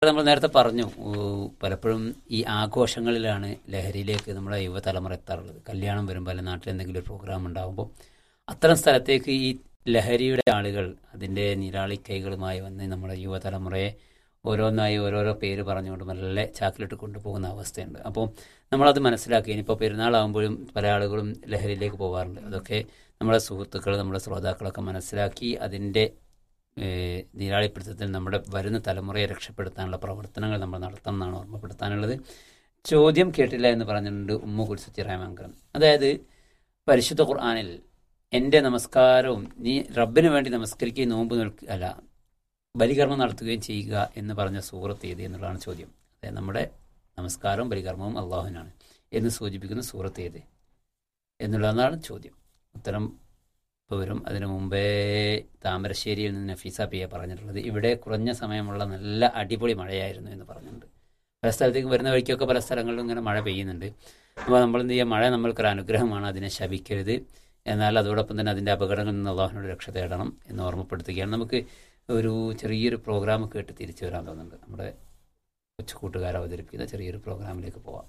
നമ്മൾ നേരത്തെ പറഞ്ഞു ഊ, പലപ്പോഴും ഈ ആഘോഷങ്ങളിലാണ് ലഹരിയിലേക്ക് നമ്മുടെ യുവതലമുറ എത്താറുള്ളത് കല്യാണം വരുമ്പോൾ അല്ലെങ്കിൽ നാട്ടിൽ എന്തെങ്കിലും ഒരു പ്രോഗ്രാം ഉണ്ടാകുമ്പോൾ അത്തരം സ്ഥലത്തേക്ക് ഈ ലഹരിയുടെ ആളുകൾ അതിൻ്റെ നിരാളി കൈകളുമായി വന്ന് നമ്മുടെ യുവതലമുറയെ ഓരോന്നായി ഓരോരോ പേര് പറഞ്ഞുകൊണ്ട് നല്ല ചാക്കിലിട്ട് കൊണ്ടുപോകുന്ന അവസ്ഥയുണ്ട് അപ്പോൾ നമ്മളത് മനസ്സിലാക്കി ഇനിയിപ്പോൾ പെരുന്നാളാകുമ്പോഴും പല ആളുകളും ലഹരിയിലേക്ക് പോകാറുണ്ട് അതൊക്കെ നമ്മുടെ സുഹൃത്തുക്കൾ നമ്മുടെ ശ്രോതാക്കളൊക്കെ മനസ്സിലാക്കി അതിൻ്റെ ഏഹ് നീരാളിപ്പിടുത്തത്തിൽ നമ്മുടെ വരുന്ന തലമുറയെ രക്ഷപ്പെടുത്താനുള്ള പ്രവർത്തനങ്ങൾ നമ്മൾ നടത്തണം എന്നാണ് ഓർമ്മപ്പെടുത്താനുള്ളത് ചോദ്യം കേട്ടില്ല എന്ന് പറഞ്ഞിട്ടുണ്ട് ഉമ്മ കുൽസുച്ചി റഹ്മാങ്കരം അതായത് പരിശുദ്ധ ഖുർആാനിൽ എൻ്റെ നമസ്കാരവും നീ റബ്ബിന് വേണ്ടി നമസ്കരിക്കുകയും നോമ്പ് നിൽക്കുക അല്ല ബലികർമ്മം നടത്തുകയും ചെയ്യുക എന്ന് പറഞ്ഞ സൂറത്ത് ഏത് എന്നുള്ളതാണ് ചോദ്യം അതായത് നമ്മുടെ നമസ്കാരവും ബലികർമ്മവും അള്ളാഹുവിനാണ് എന്ന് സൂചിപ്പിക്കുന്ന സൂറത്ത് ഏത് എന്നുള്ളതാണ് ചോദ്യം ഉത്തരം ഇപ്പോൾ വരും അതിനു മുമ്പേ താമരശ്ശേരിയിൽ നിന്ന് നഫീസ പിയെ പറഞ്ഞിട്ടുള്ളത് ഇവിടെ കുറഞ്ഞ സമയമുള്ള നല്ല അടിപൊളി മഴയായിരുന്നു എന്ന് പറഞ്ഞിട്ടുണ്ട് പല സ്ഥലത്തേക്ക് വരുന്ന വഴിക്കൊക്കെ പല സ്ഥലങ്ങളിലും ഇങ്ങനെ മഴ പെയ്യുന്നുണ്ട് അപ്പോൾ നമ്മൾ എന്ത് ചെയ്യുക മഴ നമ്മൾക്കൊരു അനുഗ്രഹമാണ് അതിനെ ശപിക്കരുത് എന്നാൽ അതോടൊപ്പം തന്നെ അതിൻ്റെ അപകടങ്ങളിൽ നിന്ന് അള്ളാഹുനോട് രക്ഷ തേടണം എന്ന് ഓർമ്മപ്പെടുത്തുകയാണ് നമുക്ക് ഒരു ചെറിയൊരു പ്രോഗ്രാം കേട്ട് തിരിച്ചു വരാൻ തോന്നുന്നുണ്ട് നമ്മുടെ കൊച്ചു കൂട്ടുകാർ അവതരിപ്പിക്കുന്ന ചെറിയൊരു പ്രോഗ്രാമിലേക്ക് പോവാം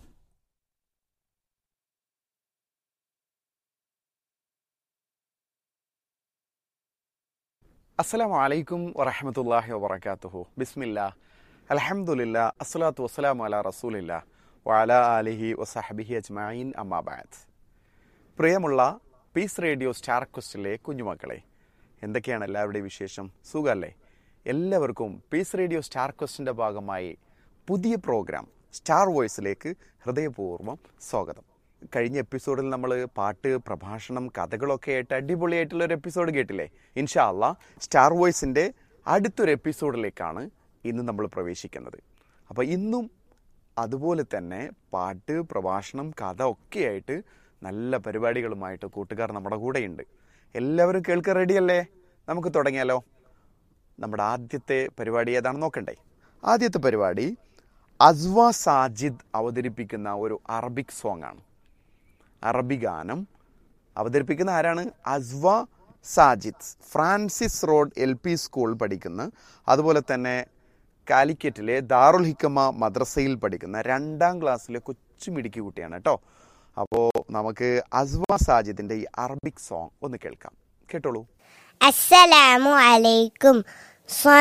അസ്സലാമു അലൈക്കും വറഹമത്തല്ലാഹി വബർക്കാത്തുഹു ബിസ്മില്ല അലഹമുല്ല അസ്സലാത്തു വസ്സലാമു അല റസൂലില്ല വഅല ആലിഹി വസഹബിഹി അജ്മഈൻ അമ്മാബാദ് പ്രിയമുള്ള പീസ് റേഡിയോ സ്റ്റാർ ക്വസ്റ്റിലെ കുഞ്ഞുമക്കളെ എന്തൊക്കെയാണ് എല്ലാവരുടെയും വിശേഷം സുഖമല്ലേ എല്ലാവർക്കും പീസ് റേഡിയോ സ്റ്റാർ ക്വസ്റ്റിൻ്റെ ഭാഗമായി പുതിയ പ്രോഗ്രാം സ്റ്റാർ വോയിസിലേക്ക് ഹൃദയപൂർവ്വം സ്വാഗതം കഴിഞ്ഞ എപ്പിസോഡിൽ നമ്മൾ പാട്ട് പ്രഭാഷണം കഥകളൊക്കെ ആയിട്ട് അടിപൊളിയായിട്ടുള്ള ഒരു എപ്പിസോഡ് കേട്ടില്ലേ ഇൻഷാ അല്ലാ സ്റ്റാർ വോയിസിൻ്റെ അടുത്തൊരു എപ്പിസോഡിലേക്കാണ് ഇന്ന് നമ്മൾ പ്രവേശിക്കുന്നത് അപ്പോൾ ഇന്നും അതുപോലെ തന്നെ പാട്ട് പ്രഭാഷണം കഥ ഒക്കെയായിട്ട് നല്ല പരിപാടികളുമായിട്ട് കൂട്ടുകാർ നമ്മുടെ കൂടെയുണ്ട് എല്ലാവരും കേൾക്കാൻ റെഡിയല്ലേ നമുക്ക് തുടങ്ങിയാലോ നമ്മുടെ ആദ്യത്തെ പരിപാടി ഏതാണെന്ന് നോക്കണ്ടേ ആദ്യത്തെ പരിപാടി അസ്വ സാജിദ് അവതരിപ്പിക്കുന്ന ഒരു അറബിക് സോങ് ആണ് അറബി ഗാനം അവതരിപ്പിക്കുന്ന ആരാണ് അസ്വ Sajid Francis road L P school പഠിക്കുന്ന അതുപോലെ തന്നെ കാലിക്കറ്റിലെ ദാറുൽ ഹിക്കമ മദ്രസയിൽ പഠിക്കുന്ന രണ്ടാം ക്ലാസ്സിലെ കൊച്ചു മിടുക്കി കുട്ടിയാണ് കേട്ടോ അപ്പോൾ നമുക്ക് അസ്വ സാജിദിൻ്റെ ഈ അറബിക് സോങ് ഒന്ന് കേൾക്കാം കേട്ടോളൂ السلام عليكم